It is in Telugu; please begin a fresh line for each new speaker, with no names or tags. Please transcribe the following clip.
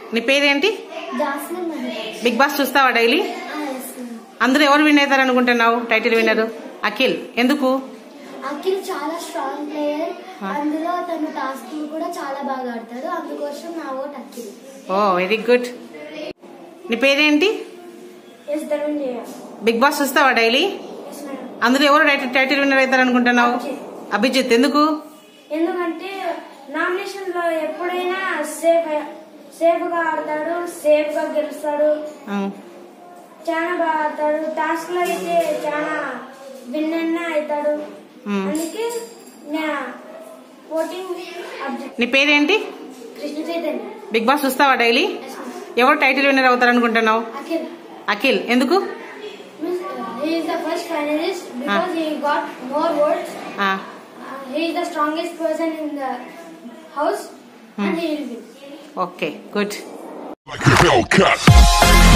నీ పేరేంటి
జాస్మిన్ మహేష్
బిగ్ బాస్ చూస్తావా డైలీ అందరూ ఎవరు విన్ అవుతారు అనుకుంటున్నావు టైటిల్ విన్నర్ అఖిల్ ఎందుకు
అఖిల్ చాలా స్ట్రాంగ్ ప్లేయర్ అందులో తన టాస్క్ కూడా చాలా బాగా ఆడతాడు అందుకోసం నా vote Akhil
oh very good నీ పేరేంటి
ఎస్ ధనంజయ
బిగ్ బాస్ చూస్తావా డైలీ
ఎస్ మేడం
అందరూ ఎవరు టైటిల్ టైటిల్ విన్నర్ అవుతారు అనుకుంటున్నావు
అభిజిత్.
అభిజిత్ ఎందుకు
ఎందుకంటే నామినేషన్ లో ఎప్పుడైనా సేఫ్ సేఫ్ గా ఆడతాడు సేఫ్ గా గెలుస్తాడు
ఉమ్,
చాలా బాగా ఆడతాడు టాస్క్ లో అయితే చాలా విన్ అవుతాడు
ఉమ్.
అందుకే నా ఓటింగ్ అబ్జెక్ట్
నీ పేరేంటి
కృష్ణ చైతన్య
బిగ్ బాస్ చూస్తావా డైలీ ఎవరు టైటిల్ విన్నర్ అవుతారు అనుకుంటున్నావు
అఖిల్
అఖిల్ ఎందుకు
he is the first finalist because he got more votes.
ఆ,
Uh, he is the strongest person in the house and he will win.
Okay good
Like a Hellcat.